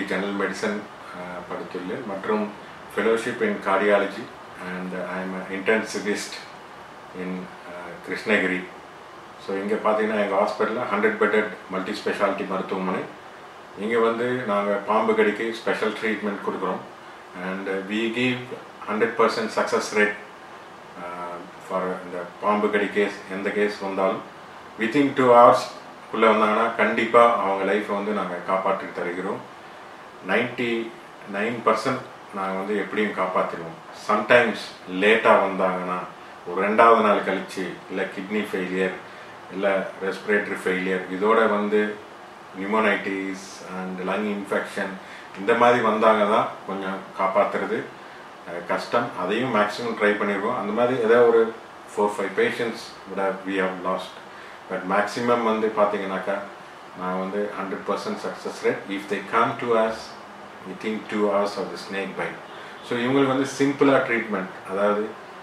General medicine படித்துள்ளேன் மற்றும் fellowship in cardiology and I am intensivist in Krishnagiri so இங்கே பார்த்தீங்கன்னா எங்கள் ஹாஸ்பிட்டலில் ஹண்ட்ரட் பெட்டட் மல்டி ஸ்பெஷாலிட்டி மருத்துவமனை இங்கே வந்து நாங்கள் பாம்பு கடிக்கு ஸ்பெஷல் ட்ரீட்மெண்ட் கொடுக்குறோம் and we give hundred percent success rate for இந்த பாம்பு கடி கேஸ் எந்த கேஸ் வந்தாலும் வித்தின் டூ ஹவர்ஸ் உள்ளே வந்தாங்கன்னா கண்டிப்பாக அவங்க லைஃப்பை வந்து நாங்கள் காப்பாற்றி தருகிறோம் நைன்ட்டி நைன் பர்சன்ட் நாங்கள் வந்து எப்படியும் காப்பாற்றிடுவோம் சம்டைம்ஸ் லேட்டாக வந்தாங்கன்னா ஒரு ரெண்டாவது நாள் கழித்து இல்லை கிட்னி ஃபெயிலியர் இல்லை ரெஸ்பிரேட்டரி ஃபெயிலியர் இதோட வந்து நியூமோனைட்டிஸ் அண்ட் லங் இன்ஃபெக்ஷன் இந்த மாதிரி வந்தாங்க தான் கொஞ்சம் காப்பாற்றுறது கஷ்டம் அதையும் மேக்ஸிமம் ட்ரை பண்ணியிருக்கோம் அந்த மாதிரி ஏதோ ஒரு ஃபோர் ஃபைவ் பேஷண்ட்ஸ் விட we have lost but maximum வந்து பார்த்தீங்கன்னாக்கா நான் வந்து hundred percent success rate if they come to us within two hours of the snake bite so இவங்களுக்கு வந்து சிம்பிளாக ட்ரீட்மெண்ட் அதாவது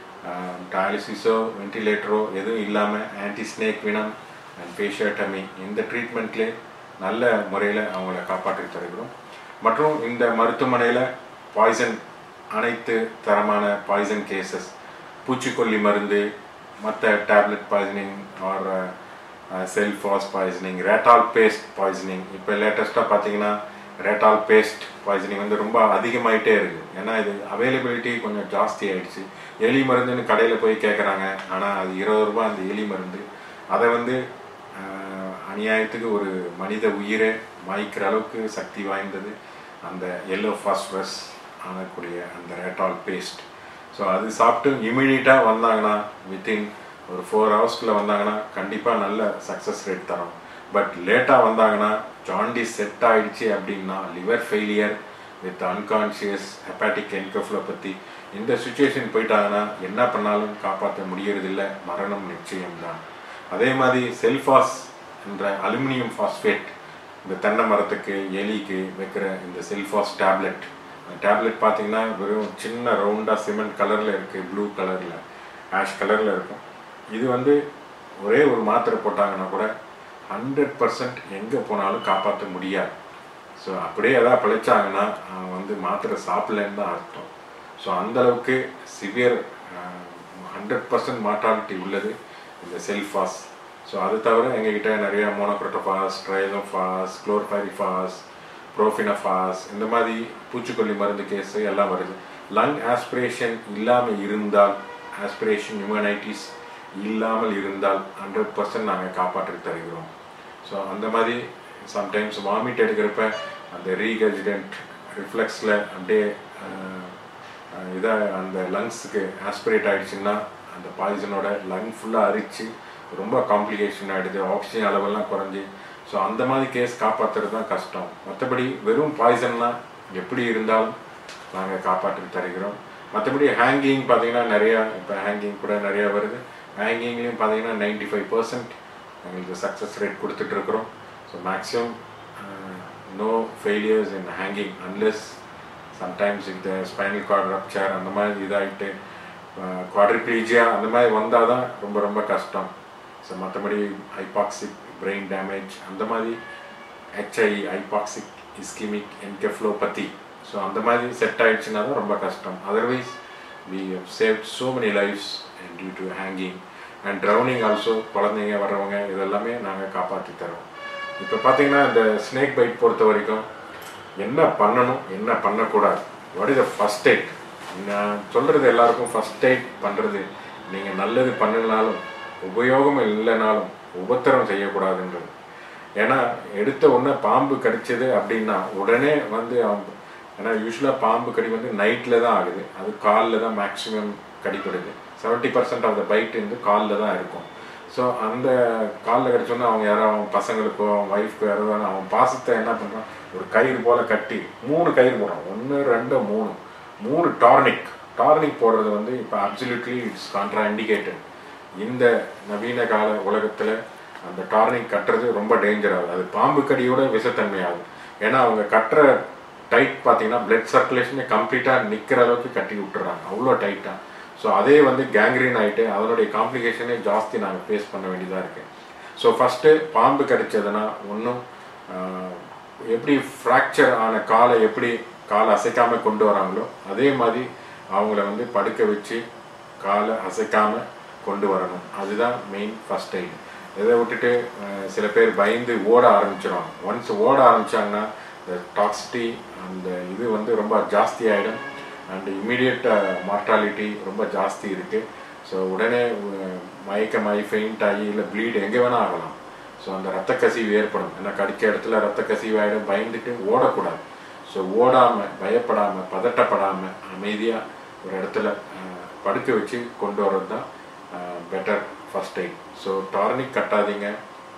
டயாலிசிஸோ வென்டிலேட்டரோ எதுவும் இல்லாமல் anti snake venom and fasciotomy இந்த ட்ரீட்மெண்ட்லேயே நல்ல முறையில் அவங்கள காப்பாற்றி தருகிறோம் மற்றும் இந்த மருத்துவமனையில் பாய்சன் அனைத்து தரமான பாய்சன் கேசஸ் பூச்சிக்கொல்லி மருந்து மற்ற tablet poisoning or Celphos poisoning Ratol paste poisoning இப்போ லேட்டஸ்ட்டாக பார்த்தீங்கன்னா ரேட்டால் பேஸ்ட் பாய்சனிங் வந்து ரொம்ப அதிகமாயிட்டே இருக்குது ஏன்னா இது அவைலபிலிட்டி கொஞ்சம் ஜாஸ்தி ஆயிடுச்சு எலி மருந்துன்னு கடையில் போய் கேட்குறாங்க ஆனால் அது இருபது ரூபா அந்த எலி மருந்து அதை வந்து அநியாயத்துக்கு ஒரு மனித உயிரை மாய்க்கிற அளவுக்கு சக்தி வாய்ந்தது அந்த எல்லோ ஃபாஸ்பரஸ் ஆனக்கூடிய அந்த ரேட்டால் பேஸ்ட் ஸோ அது சாப்பிட்டு இமீடியட்டாக வந்தாங்கன்னா வித்தின் ஒரு ஃபோர் ஹவர்ஸ்க்குள்ளே வந்தாங்கன்னா கண்டிப்பாக நல்ல சக்ஸஸ் ரேட் தரும் பட் லேட்டாக வந்தாங்கன்னா ஜாண்டிஸ் செட் ஆயிடுச்சு அப்படின்னா liver failure with unconscious hepatic encephalopathy இந்த சுச்சுவேஷன் போயிட்டாங்கன்னா என்ன பண்ணாலும் காப்பாற்ற முடியறதில்ல மரணம் நிச்சயம்தான் அதே மாதிரி செல்ஃபாஸ் என்ற அலுமினியம் ஃபாஸ்பேட் இந்த தென்னை மரத்துக்கு எலிக்கு வைக்கிற இந்த செல்ஃபாஸ் டேப்லெட் டேப்லெட் பார்த்தீங்கன்னா வெறும் சின்ன ரவுண்டாக சிமெண்ட் கலரில் இருக்குது ப்ளூ கலரில் ஆஷ் கலரில் இருக்கும் இது வந்து ஒரே ஒரு மாத்திரை போட்டாங்கன்னா கூட ஹண்ட்ரட் பர்சன்ட் எங்கே போனாலும் காப்பாற்ற முடியாது ஸோ அப்படியே எதாவது பிழைச்சாங்கன்னா அவங்க வந்து மாத்திரை சாப்பிடலன்னு தான் அர்த்தம் ஸோ அந்தளவுக்கு சிவியர் ஹண்ட்ரட் பர்சன்ட் மார்டாலிட்டி உள்ளது இந்த செல்ஃபாஸ் ஸோ அது தவிர எங்ககிட்ட நிறைய மோனோக்ரோட்டோஃபாஸ் ட்ரைலோஃபாஸ் குளோர்பைரிஃபாஸ் ப்ரோஃபினஃபாஸ் இந்த மாதிரி பூச்சிக்கொல்லி மருந்து கேஸு எல்லாம் வருது லங் ஆஸ்பிரேஷன் இல்லாமல் இருந்தால் ஆஸ்பிரேஷன் நியூமனைட்டிஸ் இல்லாமல் இருந்தால் ஹண்ட்ரட் பர்சன்ட் நாங்கள் காப்பாற்றி தருகிறோம் ஸோ அந்த மாதிரி சம்டைம்ஸ் வாமிட் எடுக்கிறப்ப அந்த ரீகஜிடென்ட் ரிஃப்ளெக்ஸில் அப்படியே இதாக அந்த லங்ஸுக்கு ஆஸ்பிரேட் ஆகிடுச்சுன்னா அந்த பாய்சனோட லங் ஃபுல்லாக அரிச்சு ரொம்ப காம்ப்ளிகேஷன் ஆகிடுது ஆக்சிஜன் அளவெல்லாம் குறைஞ்சி ஸோ அந்த மாதிரி கேஸ் காப்பாற்றுறது தான் கஷ்டம் மற்றபடி வெறும் பாய்சன்னா எப்படி இருந்தாலும் நாங்கள் காப்பாற்றி தருகிறோம் மற்றபடி ஹேங்கிங் பார்த்தீங்கன்னா நிறையா இப்போ ஹேங்கிங் கூட நிறையா வருது ஹேங்கிங்லேயும் பார்த்தீங்கன்னா நைன்டி ஃபைவ் பர்சன்ட் எங்களுக்கு சக்ஸஸ் ரேட் கொடுத்துட்ருக்குறோம் so maximum no failures in hanging unless sometimes இந்த ஸ்பைனல் கார்டு ரப்சர் அந்த மாதிரி இதாகிட்டு குவாட்ரிப்ளீஜியா அந்த மாதிரி வந்தால் தான் ரொம்ப ரொம்ப கஷ்டம் ஸோ மற்றபடி ஹைபாக்சிக் பிரெயின் டேமேஜ் அந்த மாதிரி HI hypoxic ischaemic encephalopathy so அந்த மாதிரி செட் ஆயிடுச்சுன்னா தான் ரொம்ப கஷ்டம் otherwise we save so many lifes due to hanging and drowning also குழந்தைங்க வர்றவங்க இதெல்லாமே நாங்கள் காப்பாற்றி தரோம் இப்போ பார்த்தீங்கன்னா இந்த ஸ்னேக் பைட் பொறுத்த வரைக்கும் என்ன பண்ணணும் என்ன பண்ணக்கூடாது what is the first aid நான் சொல்கிறது எல்லாருக்கும் ஃபஸ்ட் எய்ட் பண்ணுறது நீங்கள் நல்லது பண்ணினாலும் உபயோகம் இல்லைனாலும் உபத்திரம் செய்யக்கூடாதுன்றது ஏன்னா எடுத்த உடனே பாம்பு கடிச்சது அப்படின்னா உடனே வந்து அவங்க ஏன்னா யூஸ்வலாக பாம்பு கடி வந்து நைட்டில் தான் ஆகுது அது காலில் தான் மேக்ஸிமம் கடிப்படுது seventy percent of the bite வந்து காலில் தான் இருக்கும் ஸோ அந்த காலில் கடிச்சோன்னா அவங்க யாரோ அவங்க பசங்களுக்கோ அவங்க ஒய்ஃப்க்கோ யாரோ அவன் பாசத்தை என்ன பண்ணுறான் ஒரு கயிறு போல் கட்டி மூணு கயிறு போடுறான் ஒன்று ரெண்டு மூணு மூணு டார்னிக் டார்னிக் போடுறது வந்து இப்போ அப்சல்யூட்லி இட்ஸ் கான்ட்ரா இண்டிகேட்டட் இந்த நவீன கால உலகத்தில் அந்த டார்னிக் கட்டுறது ரொம்ப டேஞ்சர் ஆகுது அது பாம்பு கடியோட விஷத்தன்மை ஆகுது ஏன்னா அவங்க கட்டுற டைட் பார்த்தீங்கன்னா பிளட் சர்க்குலேஷனே கம்ப்ளீட்டாக நிற்கிற அளவுக்கு கட்டி விட்டுறாங்க அவ்வளோ டைட்டாக ஸோ அதே வந்து கேங்க்ரீன் ஆகிட்டு அதனுடைய காம்ப்ளிகேஷனே ஜாஸ்தி நாங்கள் ஃபேஸ் பண்ண வேண்டியதாக இருக்குது ஸோ ஃபஸ்ட்டு பாம்பு கடிச்சதுன்னா ஒன்றும் எப்படி ஃப்ராக்சர் ஆன காலை எப்படி காலை அசைக்காம கொண்டு வராங்களோ அதே மாதிரி அவங்கள வந்து படுக்க வச்சு காலை அசைக்காம கொண்டு வரணும் அதுதான் மெயின் ஃபர்ஸ்ட் எய்ட் இதை விட்டுட்டு அஹ், சில பேர் பயந்து ஓட ஆரம்பிச்சிடுவாங்க ஒன்ஸ் ஓட ஆரம்பிச்சாங்கன்னா இந்த டாக்ஸிட்டி அந்த இது வந்து ரொம்ப ஜாஸ்தி ஆகிடும் அண்ட் இமீடியட் மார்ட்டாலிட்டி ரொம்ப ஜாஸ்தி இருக்குது ஸோ உடனே அஹ், மயக்கமாகி ஃபெயிண்ட் ஆகி இல்லை ப்ளீட் எங்கே வேணால் ஆகலாம் ஸோ அந்த ரத்த கசிவு ஏற்படும் ஏன்னா கடிக்க இடத்துல ரத்த கசிவு ஆகிடும் பயந்துட்டு ஓடக்கூடாது ஸோ ஓடாமல் பயப்படாமல் பதட்டப்படாமல் அமைதியாக ஒரு இடத்துல அஹ், படுக்க வச்சு கொண்டு வர்றது தான் better first aid so tourniquet கட்டாதீங்க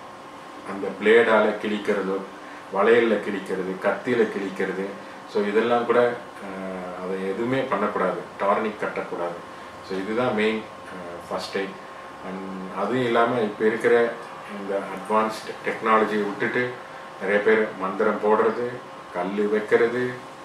அந்த பிளேடால் கிழிக்கிறதோ வளையலில் கிழிக்கிறது கத்தியில் கிழிக்கிறது ஸோ இதெல்லாம் கூட அஹ், அதை எதுவுமே பண்ணக்கூடாது டார்னிக் கட்டக்கூடாது ஸோ இதுதான் மெயின் ஃபர்ஸ்ட் எய்ட் அண்ட் அதுவும் இல்லாமல் இப்போ இருக்கிற இந்த அட்வான்ஸ்டு டெக்னாலஜியை விட்டுட்டு நிறைய பேர் மந்திரம் போடுறது கல் வைக்கிறது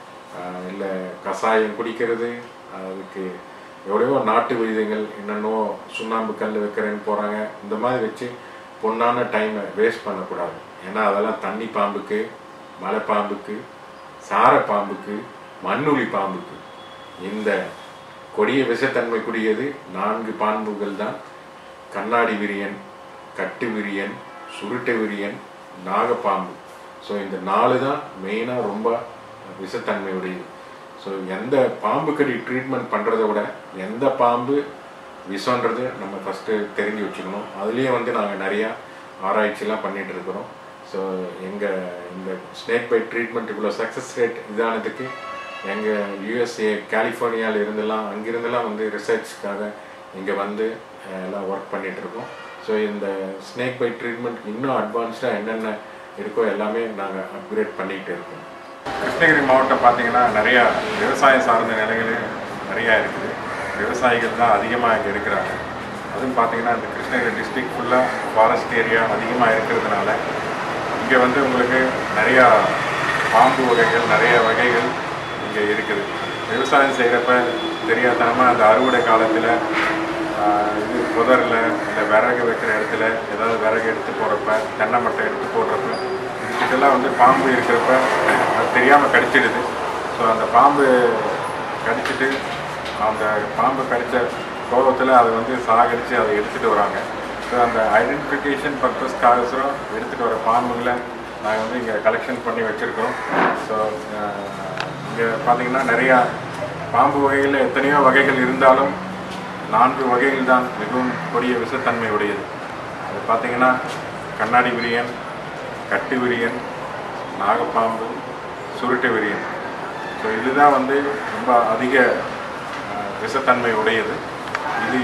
இல்லை கஷாயம் குடிக்கிறது அதுக்கு எவ்வளவோ நாட்டு வைத்தியங்கள் என்னென்னோ சுண்ணாம்பு கல் வைக்கிறேன்னு போகிறாங்க இந்த மாதிரி வச்சு பொண்ணான டைமை வேஸ்ட் பண்ணக்கூடாது ஏன்னா அதெல்லாம் தண்ணி பாம்புக்கு மலை பாம்புக்கு சார பாம்புக்கு மண்ணுளி பாம்புக்கு இந்த கொடிய விஷத்தன்மைக்குரியது நான்கு பாம்புகள் தான் கண்ணாடி விரியன் கட்டு விரியன் சுருட்டை விரியன் நாகப்பாம்பு ஸோ இந்த நாலு தான் மெயினாக ரொம்ப விஷத்தன்மையுடையது ஸோ எந்த பாம்பு கடி ட்ரீட்மெண்ட் பண்ணுறத விட எந்த பாம்பு விஷன்றது நம்ம ஃபஸ்ட்டு தெரிஞ்சு வச்சுக்கணும் அதுலேயே வந்து நாங்கள் நிறையா ஆராய்ச்சிலாம் பண்ணிட்டு இருக்கிறோம் ஸோ எங்கள் இந்த ஸ்னேக் பைட் ட்ரீட்மெண்ட் இவ்வளோ சக்ஸஸ் ரேட் இதானதுக்கு எங்கள் யூஎஸ்ஏ கலிஃபோர்னியாவில் இருந்தெல்லாம் அங்கிருந்தெல்லாம் வந்து ரிசர்ச்க்காக இங்கே வந்து அஹ், எல்லாம் ஒர்க் பண்ணிட்டு இருக்கோம் ஸோ இந்த ஸ்னேக் பைட் ட்ரீட்மெண்ட் இன்னும் அட்வான்ஸ்டாக என்னென்ன இருக்கோ எல்லாமே நாங்கள் அப்கிரேட் பண்ணிகிட்டு இருக்கோம் கிருஷ்ணகிரி மாவட்டம் பார்த்தீங்கன்னா நிறையா விவசாயம் சார்ந்த நிலைகள் நிறையா இருக்குது விவசாயிகள் தான் அதிகமாக இங்கே இருக்கிறாங்க அதுவும் பார்த்தீங்கன்னா இந்த கிருஷ்ணகிரி டிஸ்ட்ரிக்ட் ஃபுல்லாக ஃபாரஸ்ட் ஏரியா அதிகமாக இருக்கிறதுனால இங்கே வந்து உங்களுக்கு நிறையா பாம்பு வகைகள் நிறைய வகைகள் இங்கே இருக்குது விவசாயம் செய்கிறப்ப தெரியாதனமாக அந்த அறுவடை காலத்தில் இது புதரில் இல்லை விறகு வைக்கிற இடத்துல ஏதாவது விறகு எடுத்து போடுறப்ப தென்னை மட்டை எடுத்து போடுறப்ப இதுக்கிட்டலாம் வந்து பாம்பு இருக்கிறப்ப அது தெரியாமல் கடிச்சிடுது ஸோ அந்த பாம்பு கடிச்சிட்டு அந்த பாம்பு கடித்த கோபத்தில் அதை வந்து சாகடித்து அதை எடுத்துகிட்டு வராங்க ஸோ அந்த ஐடென்டிஃபிகேஷன் பர்பஸ்க்காகசரம் எடுத்துகிட்டு வர பாம்புகளை நாங்கள் வந்து இங்கே கலெக்ஷன் பண்ணி வச்சுருக்கோம் ஸோ இங்கே பார்த்தீங்கன்னா நிறையா பாம்பு வகைகளில் எத்தனையோ வகைகள் இருந்தாலும் நான்கு வகைகள் தான் மிகவும் கொடிய விஷத்தன்மை உடையது அது பார்த்தீங்கன்னா கண்ணாடி விரியன் கட்டு விரியன் நாகப்பாம்பு சுருட்டு விரியன் ஸோ இதுதான் வந்து ரொம்ப அதிக அஹ், விஷத்தன்மை உடையது இது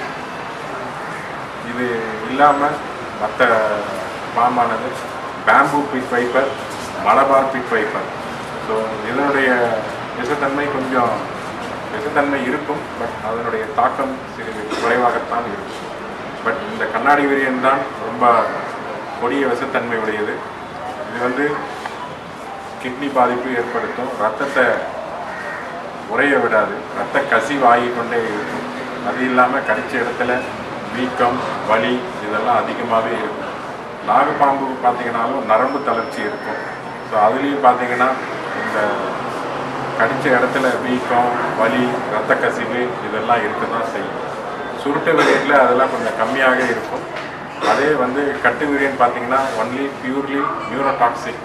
இது இல்லாமல் மற்ற பாம்பானது bamboo pit viper Malabar pit viper so இதனுடைய விஷத்தன்மை கொஞ்சம் விஷத்தன்மை இருக்கும் பட் அதனுடைய தாக்கம் சிறிது குறைவாகத்தான் இருக்கும் பட் இந்த கண்ணாடி விரியன் தான் ரொம்ப கொடிய விஷத்தன்மை உடையது இது வந்து கிட்னி பாதிப்பு ஏற்படுத்தும் ரத்தத்தை உறைய விடாது ரத்த கசிவு ஆகிக்கொண்டே இருக்கும் அது இல்லாமல் கடிச்ச இடத்துல வீக்கம் வலி இதெல்லாம் அதிகமாகவே இருக்கும் நாகப்பாம்பு பார்த்தீங்கன்னாலும் நரம்பு தளர்ச்சி இருக்கும் ஸோ அதுலேயும் பார்த்தீங்கன்னா இந்த கடிச்ச இடத்துல வீக்கம் வலி ரத்த கசிவு இதெல்லாம் இருக்க தான் செய்யும் சுருட்டு விரியனில் அதெல்லாம் கொஞ்சம் கம்மியாக இருக்கும் அதே வந்து கட்டு விரியன் பார்த்தீங்கன்னா ஒன்லி பியூர்லி நியூரோடாக்சிக்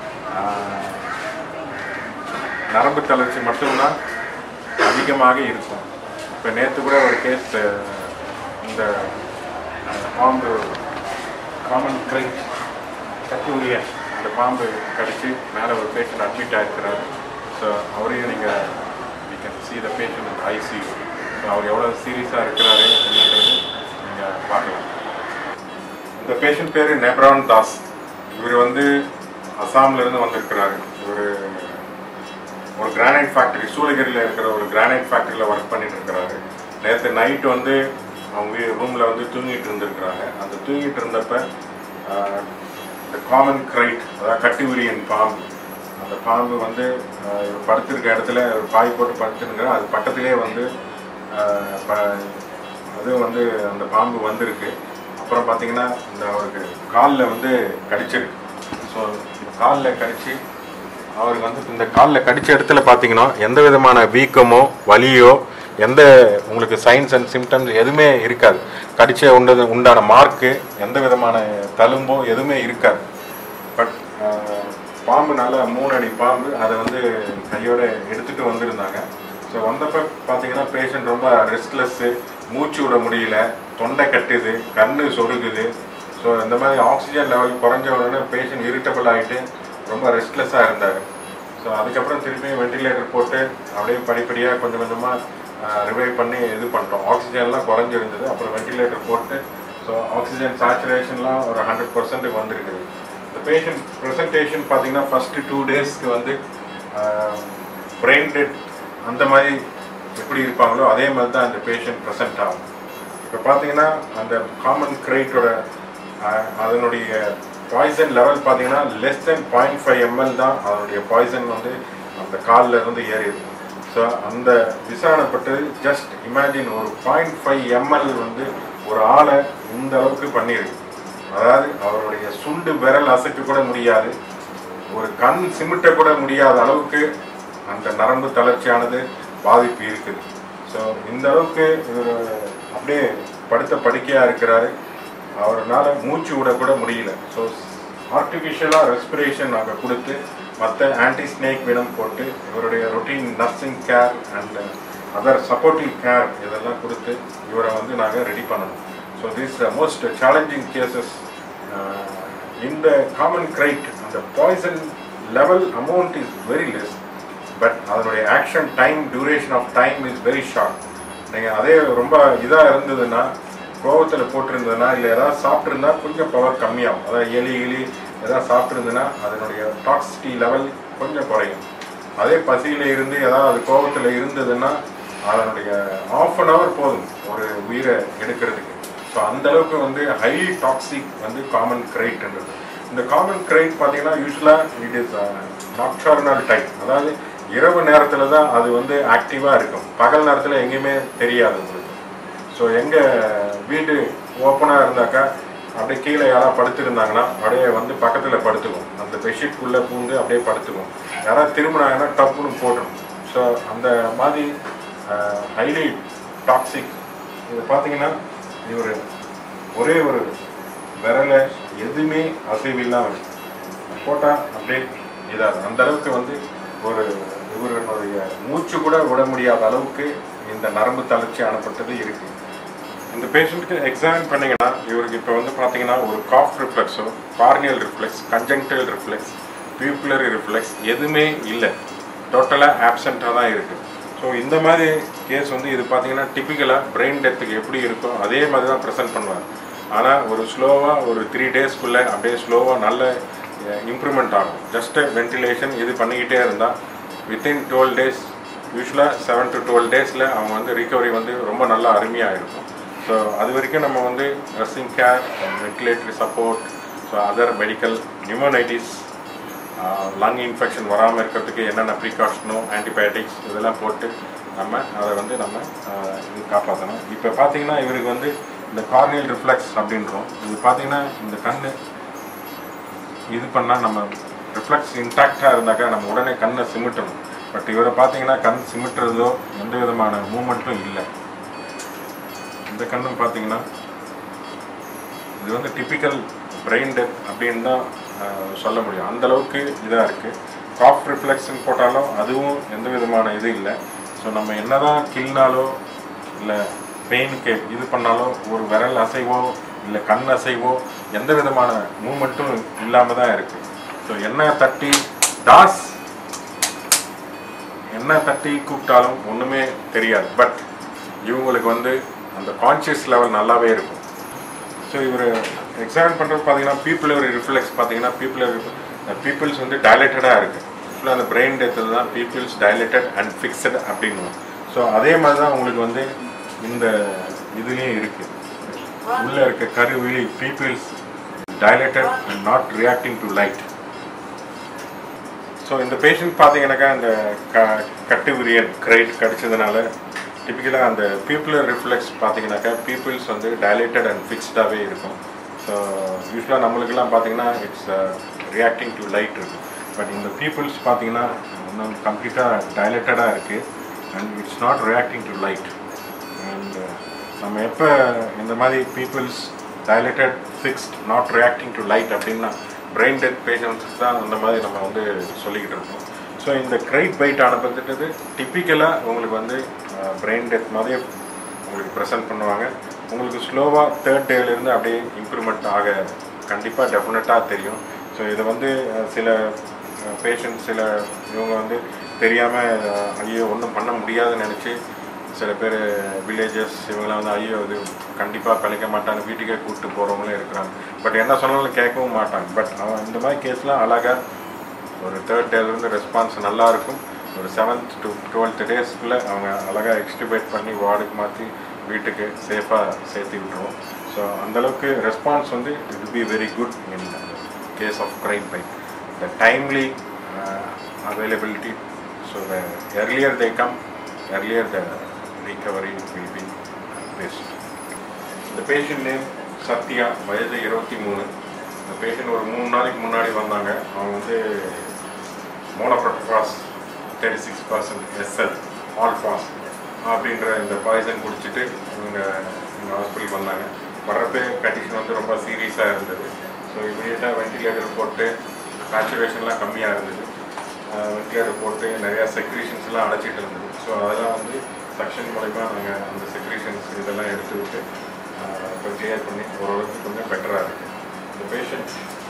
நரம்பு தளர்ச்சி மட்டும்தான் அதிகமாக இருக்கும் இப்போ நேற்று கூட ஒரு கேஸ் இந்த அஹ், பாம்பு காமன் கிரைட் கத்தூரியன் அந்த பாம்பு கடிச்சு மேலே ஒரு பேஷண்ட் அட்மிட் ஆகிருக்கிறாரு ஸோ அவரையும் நீங்கள் we can see the patient ICU so அவர் எவ்வளோ சீரியஸாக இருக்கிறாரு என்னன்றது நீங்கள் பார்க்கலாம் இந்த பேஷண்ட் பேர் நெப்ரான் தாஸ் இவர் வந்து அசாம்ல இருந்து வந்திருக்கிறாரு ஒரு ஒரு கிரானைட் ஃபேக்டரி சூளகிரியில் இருக்கிற ஒரு கிரானைட் ஃபேக்டரியில் ஒர்க் பண்ணிட்டு இருக்கிறாரு நேற்று நைட் வந்து அவங்க ரூமில் வந்து தூங்கிட்டு இருந்திருக்கிறாங்க அந்த தூங்கிட்டு இருந்தப்ப ஆஹ், இந்த காமன் கிரைட் அதாவது கட்டி விரியன் பாம்பு அந்த பாம்பு வந்து ஆஹ், இவர் படுத்திருக்க இடத்துல ஒரு பாய் போட்டு படுத்துருக்கிற அது பக்கத்திலே வந்து ஆஹ், ப- அதுவும் வந்து அந்த பாம்பு வந்திருக்கு அப்புறம் பார்த்தீங்கன்னா இந்த அவருக்கு காலில் வந்து கடிச்சிருக்கு ஸோ காலில் கடிச்சு அவருக்கு வந்து இந்த காலில் கடிச்ச இடத்துல பார்த்தீங்கன்னா எந்த விதமான வீக்கமோ வலியோ எந்த உங்களுக்கு சைன்ஸ் அண்ட் சிம்டம்ஸ் எதுவுமே இருக்காது கடிச்ச உண்டது உண்டான மார்க்கு எந்த விதமான தழும்போ எதுவுமே இருக்காது பட் பாம்பு நல்ல மூணு அடி பாம்பு அதை வந்து கையோட எடுத்துட்டு வந்திருந்தாங்க ஸோ வந்தப்போ பார்த்தீங்கன்னா பேஷண்ட் ரொம்ப ரெஸ்ட்லெஸ்ஸு மூச்சு விட முடியல தொண்டை கட்டுது கண்ணு சொருகுது ஸோ இந்த மாதிரி ஆக்சிஜன் லெவல் குறைஞ்ச உடனே பேஷண்ட் இரிட்டபிள் ஆகிட்டு ரொம்ப ரெஸ்ட்லெஸ்ஸாக இருந்தார் ஸோ அதுக்கப்புறம் திருப்பியும் வெண்டிலேட்டர் போட்டு அப்படியே படிப்படியாக கொஞ்சம் கொஞ்சமாக ரிவைவ் பண்ணி இது பண்ணிட்டோம் ஆக்சிஜன்லாம் குறைஞ்சிருந்தது அப்புறம் வெண்டிலேட்டர் போட்டு ஸோ ஆக்சிஜன் சேச்சுரேஷன்லாம் ஒரு ஹண்ட்ரட் பர்சன்ட்டுக்கு வந்திருக்குது இந்த பேஷண்ட் ப்ரெசன்டேஷன் பார்த்தீங்கன்னா ஃபஸ்ட்டு டூ டேஸ்க்கு வந்து பிரெயின் டெட் அந்த மாதிரி எப்படி இருப்பாங்களோ அதே மாதிரி தான் அந்த பேஷண்ட் ப்ரெசென்ட் ஆகும் இப்போ பார்த்தீங்கன்னா அந்த காமன் கிரைட்டோட அதனுடைய பாய்சன் லெவல் பார்த்தீங்கன்னா less than point five ml தான் அதனுடைய பாய்சன் வந்து அந்த காலில் இருந்து ஏறிது ஸோ அந்த விசாரணைப்பட்டு ஜஸ்ட் இமேஜின் ஒரு பாயிண்ட் ஃபைவ் எம்எல் வந்து ஒரு ஆளை இந்த அளவுக்கு பண்ணியிருக்கு அதாவது அவருடைய சுண்டு விரல் அசைக்க கூட முடியாது ஒரு கண் சிமிட்ட கூட முடியாத அளவுக்கு அந்த நரம்பு தளர்ச்சியானது பாதிப்பு இருக்குது ஸோ இந்த அளவுக்கு இவர் அப்படியே படுத்த படுக்கையாக இருக்கிறாரு அவரால் மூச்சு விட கூட முடியல ஸோ ஆர்டிஃபிஷியலாக ரெஸ்பிரேஷன் நாங்கள் கொடுத்து மற்ற ஆன்டி ஸ்னேக் வினம் போட்டு இவருடைய routine nursing care and other supportive care இதெல்லாம் கொடுத்து இவரை வந்து நாங்கள் ரெடி பண்ணணும் so this most challenging cases இந்த காமன் கிரைட் அந்த poison level amount is very less but அதனுடைய action time duration of time is very short நீங்கள் அதே ரொம்ப இதாக இருந்ததுன்னா கோவத்தில் போட்டிருந்ததுன்னா இல்லை ஏதாவது சாப்பிட்ருந்தா கொஞ்சம் பவர் கம்மியாகும் அதாவது எலி எலி ஏதாவது சாப்பிட்ருந்ததுன்னா அதனுடைய டாக்ஸிட்டி லெவல் கொஞ்சம் குறையும் அதே பசியில் இருந்து ஏதாவது அது கோபத்தில் இருந்ததுன்னா அதனுடைய ஆஃப் அன் ஹவர் போதும் ஒரு உயிரை எடுக்கிறதுக்கு ஸோ அந்த அளவுக்கு வந்து ஹைலி டாக்ஸிக் வந்து காமன் கிரைட்ன்றது இந்த காமன் கிரைட் பார்த்தீங்கன்னா யூஸ்வலாக இட் இஸ் நாக்டார்னல் டைப் அதாவது இரவு நேரத்தில் தான் அது வந்து ஆக்டிவாக இருக்கும் பகல் நேரத்தில் எங்கேயுமே தெரியாது உங்களுக்கு ஸோ எங்கள் வீடு ஓப்பனாக இருந்தாக்கா அப்படியே கீழே யாராவது படுத்திருந்தாங்கன்னா அப்படியே வந்து பக்கத்தில் படுத்துக்கும் அந்த பெட்ஷீட்குள்ளே பூந்து அப்படியே படுத்துக்கும் யாராவது திரும்பினாங்கன்னா டப்புன்னு போட்டுரும் ஸோ அந்த மாதிரி ஹைலி டாக்ஸிக் இது பார்த்தீங்கன்னா இவர் ஒரே ஒரு விரலை எதுவுமே அசைவில்லாமல் போட்டால் அப்படியே இதாக அந்த அளவுக்கு வந்து ஒரு இவருடைய மூச்சு கூட விட முடியாத அளவுக்கு இந்த நரம்பு தளர்ச்சி ஆனப்பட்டது இருக்கு இந்த பேஷண்ட்டுக்கு எக்ஸாமின் பண்ணீங்கன்னா இவருக்கு இப்போ வந்து பார்த்தீங்கன்னா ஒரு காஃப் ரிஃப்ளெக்ஸோ corneal reflex conjunctival reflex pupillary reflex எதுவுமே இல்லை டோட்டலாக ஆப்சண்ட்டாக தான் இருக்குது ஸோ இந்த மாதிரி கேஸ் வந்து இது பார்த்தீங்கன்னா டிப்பிக்கலாக பிரெயின் டெத்துக்கு எப்படி இருக்கோ அதே மாதிரி தான் ப்ரெசென்ட் பண்ணுவார் ஆனால் ஒரு ஸ்லோவாக ஒரு த்ரீ டேஸ்க்குள்ளே அப்படியே ஸ்லோவாக நல்ல இம்ப்ரூவ்மெண்ட் ஆகும் ஜஸ்ட்டு வென்டிலேஷன் இது பண்ணிக்கிட்டே இருந்தால் வித்தின் டுவெல் டேஸ் யூஸ்வலாக செவன் டு டுவெல் டேஸில் அவங்க வந்து ரிகவரி வந்து ரொம்ப நல்லா அருமையாக இருக்கும் ஸோ அது வரைக்கும் நம்ம வந்து nursing care ventilatory support so other medical pneumonitis lung infection வராமல் இருக்கிறதுக்கு என்னென்ன ப்ரீகாஷனோ ஆன்டிபயோட்டிக்ஸ் இதெல்லாம் போட்டு நம்ம அதை வந்து நம்ம இது காப்பாற்றணும் இப்போ பார்த்தீங்கன்னா இவருக்கு வந்து இந்த கார்னியல் ரிஃப்ளெக்ஸ் அப்படின்றோம் இது பார்த்தீங்கன்னா இந்த கண் இது பண்ணால் நம்ம ரிஃப்ளெக்ஸ் இன்டாக்டாக இருந்தாக்கா நம்ம உடனே கண்ணை சிமிட்டணும் பட் இவரை பார்த்தீங்கன்னா கண் சிமிட்டுறதோ எந்த விதமான மூமெண்ட்டும் இல்லை இந்த கண்ணும் பார்த்தீங்கன்னா இது வந்து டிப்பிக்கல் பிரெயின் டெத் அப்படின்னு தான் சொல்ல முடியும் அந்த அளவுக்கு இதாக இருக்குது காஃப் ரிஃப்ளெக்ஷன் போட்டாலும் அதுவும் எந்த விதமான இது இல்லை ஸோ நம்ம என்னதான் கிள்னாலோ இல்லை பெயினுக்கு இது பண்ணாலோ ஒரு விரல் அசைவோ இல்லை கண் அசைவோ எந்த விதமான மூமெண்ட்டும் இல்லாமல் தான் இருக்குது ஸோ என்ன தட்டி டாஸ் என்ன தட்டி கூப்பிட்டாலும் ஒன்றுமே தெரியாது பட் இவங்களுக்கு வந்து அந்த கான்ஷியஸ் லெவல் நல்லாவே இருக்கும் ஸோ இவர் எக்ஸாமின் பண்ணுறது பார்த்தீங்கன்னா பீப்புளர் ரிஃப்ளெக்ஸ் பார்த்தீங்கன்னா பீப்புளர் பீப்புள்ஸ் வந்து டைலேட்டடாக இருக்குது ஃபுல்லாக அந்த பிரெயின் டெத்தில் தான் பீப்புள்ஸ் டைலேட்டட் அண்ட் ஃபிக்ஸட் அப்படின்னு ஸோ அதே மாதிரி தான் உங்களுக்கு வந்து இந்த இதுலேயும் இருக்குது உள்ளே இருக்க கருவிழி pupils dilated and not reacting to light so இந்த பேஷண்ட் பார்த்தீங்கன்னாக்கா இந்த க கட்டு விரியன் கிரைட் கடிச்சதுனால டிப்பிக்கலாக அந்த பீப்புளர் ரிஃப்ளெக்ஸ் பார்த்தீங்கன்னாக்கா பீப்புள்ஸ் வந்து டைலேட்டட் அண்ட் ஃபிக்ஸ்டாகவே இருக்கும் ஸோ யூஸ்வலாக நம்மளுக்கெல்லாம் பார்த்தீங்கன்னா இட்ஸ் ரியாக்டிங் டு லைட் இருக்குது பட் இந்த பீப்புள்ஸ் பார்த்தீங்கன்னா இன்னும் கம்ப்ளீட்டாக டைலட்டடாக இருக்குது and it's not reacting to light and நம்ம எப்போ இந்த மாதிரி pupils dilated fixed not reacting to light அப்படின்னா பிரெயின் டெத் பேஷண்ட்ஸ் தான் அந்த மாதிரி நம்ம வந்து சொல்லிக்கிட்டு இருக்கோம் ஸோ இந்த கிரைட் பைட் அனுப்புறது டிப்பிக்கலாக உங்களுக்கு வந்து பிரெயின் டெத் மாதிரியே உங்களுக்கு ப்ரெசென்ட் பண்ணுவாங்க உங்களுக்கு ஸ்லோவாக தேர்ட் டேலேருந்து அப்படியே இம்ப்ரூவ்மெண்ட் ஆக கண்டிப்பாக டெஃபினட்டாக தெரியும் ஸோ இதை வந்து அஹ், சில பேஷண்ட் சில இவங்க வந்து தெரியாமல் ஐயோ ஒன்றும் பண்ண முடியாதுன்னு நினச்சி சில பேர் வில்லேஜஸ் இவங்களாம் வந்து ஐயோ இது கண்டிப்பாக கழிக்க மாட்டாங்க வீட்டுக்கே கூப்பிட்டு போகிறவங்களும் இருக்கிறாங்க பட் என்ன சொன்னாலும் கேட்கவும் மாட்டாங்க பட் அவன் இந்த மாதிரி கேஸ்லாம் அழகாக ஒரு தேர்ட் டேலேருந்து ரெஸ்பான்ஸ் நல்லா இருக்கும் ஒரு செவன்த் டு டுவெல்த் டேஸ்க்குள்ளே அவங்க அழகாக எக்ஸ்டிபேட் பண்ணி வார்டுக்கு மாற்றி வீட்டுக்கு சேஃபாக சேர்த்து விட்டுருவோம் ஸோ அந்தளவுக்கு ரெஸ்பான்ஸ் வந்து it be very good in case of krait bite the timely availability so the earlier they come earlier the recovery will be best. இந்த பேஷண்ட் நேம் சத்யா வயது இருபத்தி மூணு இந்த பேஷண்ட் ஒரு மூணு நாளைக்கு முன்னாடி வந்தாங்க அவங்க வந்து monocrotophos thirty six percent SL ஆல்ஃபாஸ் அப்படின்ற இந்த பாய்சன் குடிச்சிட்டு இவங்க எங்கள் ஹாஸ்பிட்டலுக்கு வந்தாங்க வர்றப்பே கண்டிஷன் வந்து ரொம்ப சீரியஸாக இருந்தது ஸோ இமீடியட்டாக வென்டிலேட்டர் போட்டு சேச்சுரேஷன்லாம் கம்மியாக இருந்தது வென்டிலேட்டர் போட்டு நிறையா செக்ரீஷன்ஸ்லாம் அடைச்சிட்டு இருந்தது ஸோ அதெல்லாம் வந்து சக்ஷன் மூலயமா நாங்கள் அந்த செக்ரீஷன்ஸ் இதெல்லாம் எடுத்து விட்டு ஆஹ், இப்போ கிளியர் பண்ணி ஓரளவுக்கு கொஞ்சம் பெட்டராக இருக்குது இந்த பேஷண்ட்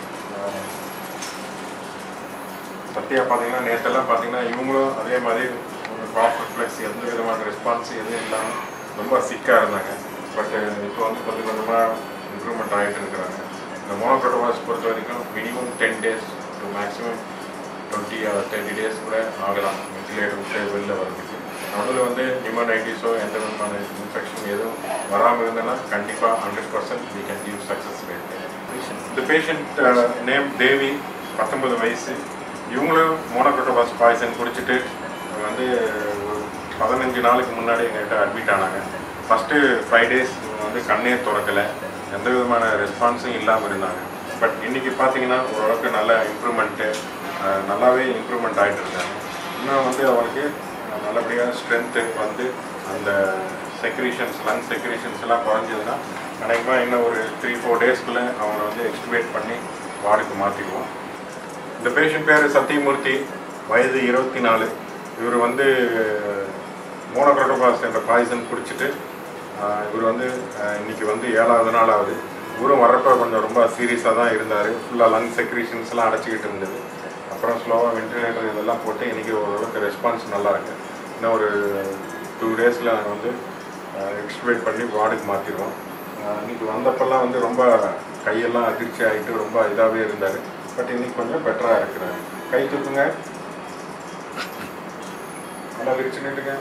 சத்யா பார்த்தீங்கன்னா நேற்றெல்லாம் பார்த்தீங்கன்னா இவங்களும் அதே மாதிரி ஒரு காஃப் ரிஃப்ளெக்ஸ் எந்த விதமான ரெஸ்பான்ஸ் எதுவும் இல்லாமல் ரொம்ப சிக்காக இருந்தாங்க பட் இப்போ வந்து கொஞ்சம் கொஞ்சமாக இம்ப்ரூவ்மெண்ட் ஆகிட்டு இருக்கிறாங்க இந்த மோனோக்ரோட்டோவாஸ் பொறுத்த வரைக்கும் minimum ten days to maximum twenty thirty days கூட ஆகலாம் வென்டிலேட்டர் விட்டு வெளில வர்றதுக்கு நடுவில் வந்து நிமோனைட்டிஸோ எந்த விதமான இன்ஃபெக்ஷன் எதுவும் வராமல் இருந்ததுன்னா கண்டிப்பாக hundred percent we can give success rate இந்த பேஷண்ட் நேம் தேவி பத்தொன்பது வயசு இவங்களும் மோனோக்ரோட்டோபாஸ் பாய்சன் குடிச்சிட்டு அவங்க வந்து ஒரு பதினஞ்சு நாளுக்கு முன்னாடி எங்கள்கிட்ட அட்மிட் ஆனாங்க ஃபஸ்ட்டு ஃபைவ் டேஸ் வந்து கண்ணே திறக்கலை எந்த விதமான ரெஸ்பான்ஸும் இல்லாமல் இருந்தாங்க பட் இன்னைக்கு பார்த்தீங்கன்னா ஓரளவுக்கு நல்ல இம்ப்ரூவ்மெண்ட்டு நல்லாவே இம்ப்ரூவ்மெண்ட் ஆகிட்டு இருக்காங்க இன்னும் வந்து அவங்களுக்கு நல்லபடியாக ஸ்ட்ரென்த்து வந்து அந்த செக்ரீஷன்ஸ் லங் செக்ரீஷன்ஸ் எல்லாம் குறைஞ்சதுன்னா அநேகமாக இன்னும் ஒரு த்ரீ ஃபோர் டேஸ்க்குள்ளே அவங்கள வந்து எக்ஸ்டிபேட் பண்ணி வார்டுக்கு மாற்றிடுவோம் இந்த பேஷண்ட் பேர் சத்தியமூர்த்தி வயது இருபத்தி நாலு இவர் வந்து மோனோக்ரோட்டோபாஸ் என்ற பாய்சன் குடிச்சிட்டு ஆஹ், இவர் வந்து ஆஹ், இன்னைக்கு வந்து ஏழாவது நாள் ஆகுது இவரும் வர்றப்ப கொஞ்சம் ரொம்ப சீரியஸாக தான் இருந்தார் ஃபுல்லாக லங் செக்ரீஷன்ஸ்லாம் அடைச்சிக்கிட்டு இருந்தது அப்புறம் ஸ்லோவாக வென்டிலேட்டர் இதெல்லாம் போட்டு இன்றைக்கி ஓரளவுக்கு ரெஸ்பான்ஸ் நல்லா இருக்கு இன்னும் ஒரு டூ டேஸில் நாங்கள் வந்து எக்ஸ்டிபேட் பண்ணி வார்டுக்கு மாற்றிடுவோம் இன்னைக்கு வந்தப்பெல்லாம் வந்து ரொம்ப கையெல்லாம் அதிர்ச்சி ஆகிட்டு ரொம்ப இதாகவே இருந்தார் பட் இன்னைக்கு கொஞ்சம் பெட்டராக இருக்கிறாரு கை தூக்குங்க நல்லா விரிச்சு நிட்டுங்க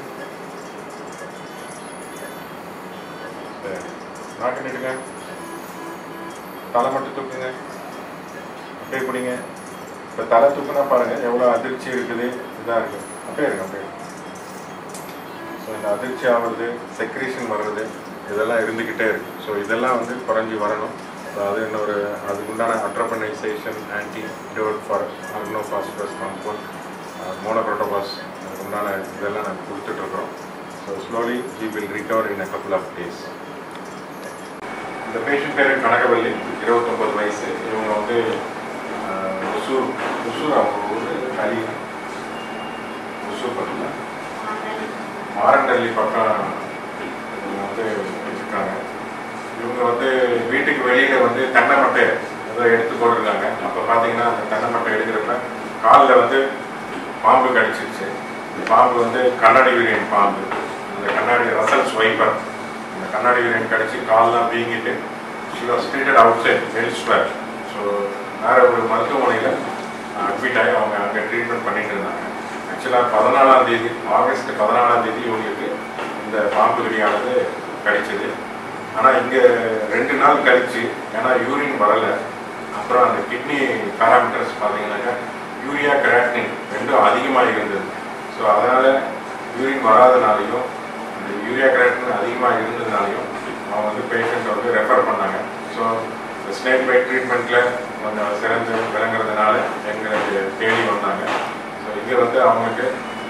சரி நாக்கு நிட்டுங்க தலை மட்டும் தூக்குங்க அப்படியே பிடிங்க இப்போ தலை தூக்குனா பாருங்க எவ்வளோ அதிர்ச்சி இருக்குது இதாக இருக்குது அப்படியே இருக்கு அப்படியே ஸோ இந்த அதிர்ச்சி ஆகுறது செக்ரீஷன் வர்றது இதெல்லாம் இருந்துக்கிட்டே இருக்கு ஸோ இதெல்லாம் வந்து குறைஞ்சி வரணும் ஸோ அது இன்னொரு அதுக்கு உண்டான atropinisation anti for organophosphorus compound monocrotophos அதுக்கு உண்டான இதெல்லாம் நாங்கள் கொடுத்துட்ருக்குறோம் so slowly he will recover in a couple of days இந்த பேஷண்ட் பேர் கனகவல்லி இருபத்தொம்பது வயசு இவங்க வந்து ஆஹ், ஒசூர் ஒசூர் அவங்க ஊர் கலி ஒசூர் பக்கத்தில் மாரண்டல்லி பக்கம் இவங்க வந்து வச்சுருக்காங்க இவங்க வந்து வீட்டுக்கு வெளியில வந்து தென்னை மட்டை ஏதோ எடுத்து போட்டிருக்காங்க அப்போ பார்த்தீங்கன்னா அந்த தென்னை மட்டை எடுக்கிறப்ப காலில் வந்து பாம்பு கடிச்சிருச்சு இந்த பாம்பு வந்து கண்ணாடி வீரியன் பாம்பு அந்த கண்ணாடி ரசல் ஸ்வைப்பர் அந்த கண்ணாடி வீரியன் கடிச்சு கால்லாம் வீங்கிட்டு she was treated outside elsewhere so வேற ஒரு மருத்துவமனையில் அட்மிட் ஆகி அவங்க அங்கே ட்ரீட்மெண்ட் பண்ணிட்டு இருந்தாங்க ஆக்சுவலாக பதினாலாம் தேதி ஆகஸ்ட் பதினாலாம் தேதி இவங்களுக்கு இந்த பாம்பு கடியானது கிடைச்சது ஆனால் இங்கே ரெண்டு நாள் கழிச்சு ஏன்னா யூரின் வரலை அப்புறம் அந்த கிட்னி பேராமீட்டர்ஸ் பார்த்தீங்கன்னாக்கா யூரியா கிராட்டினின் ரெண்டும் அதிகமாக இருந்தது ஸோ அதனால் யூரின் வராதனாலையும் அந்த யூரியா கிராட்டின் அதிகமாக இருந்ததுனாலையும் அவங்க வந்து பேஷண்ட் வந்து ரெஃபர் பண்ணாங்க ஸோ இந்த ஸ்னேக் பைட் ட்ரீட்மெண்ட்டில் கொஞ்சம் சிறந்து விளங்குறதுனால எங்களுக்கு தேடி வந்தாங்க ஸோ இங்கே வந்து அவங்களுக்கு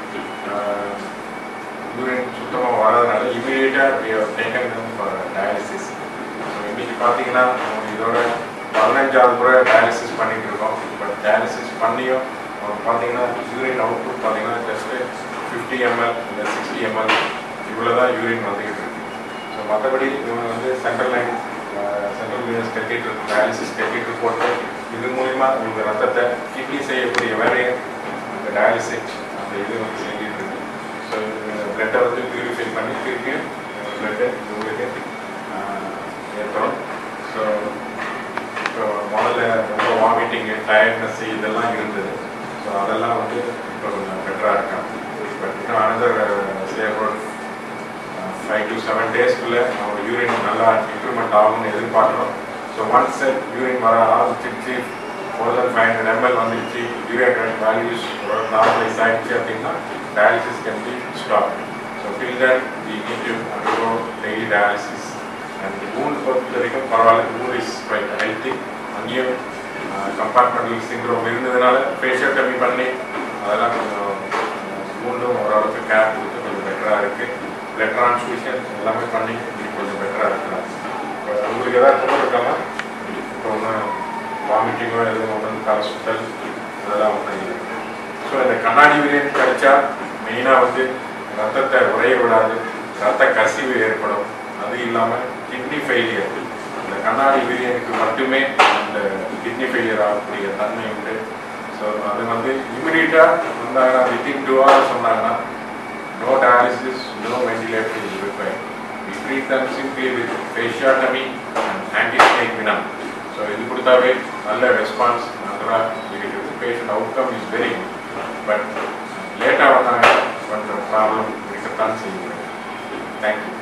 யூரின் சுத்தமாக வராதனால இமீடியட்டாக டேக்கன் ஃபார் டயாலிசிஸ் ஸோ இன்றைக்கி பார்த்தீங்கன்னா அவங்க இதோட பதினஞ்சாவது முறை டயாலிசிஸ் பண்ணிட்டு இருக்கோம் பட் டயாலிசிஸ் பண்ணியும் அவங்க பார்த்தீங்கன்னா யூரின் அவுட்புட் பார்த்தீங்கன்னா ஜஸ்ட்டு ஃபிஃப்டி எம்எல் இல்லை சிக்ஸ்டி எம்எல் இவ்வளோ தான் யூரின் வந்துக்கிட்டு இருக்கு ஸோ மற்றபடி இவங்க வந்து சென்ட்ரல் லைன் சென்ட்ரல் வீனஸ் கட்டிட்டு டயாலிசிஸ் கட்டிட்டு போட்டு இது மூலிமா உங்களுக்கு ரத்தத்தை கிட்னி செய்யக்கூடிய வேலையை அந்த டயாலிசிஸ் அந்த இது வந்து செஞ்சுட்டு இருக்கு ஸோ பிளட்டை வந்து பியூரிஃபை பண்ணி திருப்பி பிளட்டை உங்களுக்கு ஏற்றோம் ஸோ இப்போ முதல்ல ரொம்ப வாமிட்டிங்கு டயர்ட்னஸ் இதெல்லாம் இருந்தது ஸோ அதெல்லாம் வந்து இப்போ கொஞ்சம் பெட்டராக இருக்காங்க பட் இன்னும் அனதர் சேஃபோட் ஃபைவ் டு செவன் டேஸ்க்குள்ளே அவங்க யூரின் நல்லா இம்ப்ரூவ்மெண்ட் ஆகும்னு எதிர்பார்க்குறோம் ஸோ ஒன்ஸ் யூரின் வர ஆரம்பிச்சிருச்சு more than five hundred ml வந்துருச்சு யூரின் வேல்யூஸ் நார்மலைஸ் ஆகிடுச்சு அப்படின்னா dialysis can be stop so till then we need to undergo daily dialysis and மூணு பொறுத்த வரைக்கும் பரவாயில்ல மூணு இஸ் குவைட் ஹெல்த்தி அங்கேயும் கம்பார்ட்மெண்டல் சிண்ட்ரோம் இருந்ததுனால ஃபேஷியல் கம்மி பண்ணி அதெல்லாம் கொஞ்சம் மூண்டும் ஓரளவுக்கு கேர் கொடுத்து கொஞ்சம் பெட்டராக இருக்குது பிளட் ட்ரான்ஸ்மிஷன் எல்லாமே பண்ணி இன்னைக்கு கொஞ்சம் பெட்டராக இருக்கிறாங்க இப்போ உங்களுக்கு ஏதாவது தொந்தரவு இருக்காமா இப்போ ஒன்றும் வாமிட்டிங்கோ எதுவும் ஒன்றும் தலை சுத்தல் அதெல்லாம் ஒன்றும் இல்லை ஸோ இந்த கண்ணாடி விரியன் கிடைச்சா மெயினாக வந்து ரத்தத்தை உறைய விடாது ரத்த கசிவு ஏற்படும் அது இல்லாமல் கிட்னி ஃபெயிலியர் இந்த கண்ணாடி விரியனுக்கு மட்டுமே அந்த கிட்னி ஃபெயிலியர் ஆகக்கூடிய தன்மை உண்டு ஸோ அது வந்து இமிடியட்டாக வந்தாங்கன்னா வித்தின் டூ ஹவர்ஸ் சொன்னாங்கன்னா no dialysis, no ventilator is required. We treat them simply with fasciotomy and anti-snake venom. So இது கொடுத்தாவே நல்ல ரெஸ்பான்ஸ் நல்லா இருக்குது patient outcome is very good but லேட்டாக வந்தாங்க கொஞ்சம் ப்ராப்ளம் இருக்கத்தான் செய்யுது தேங்க்யூ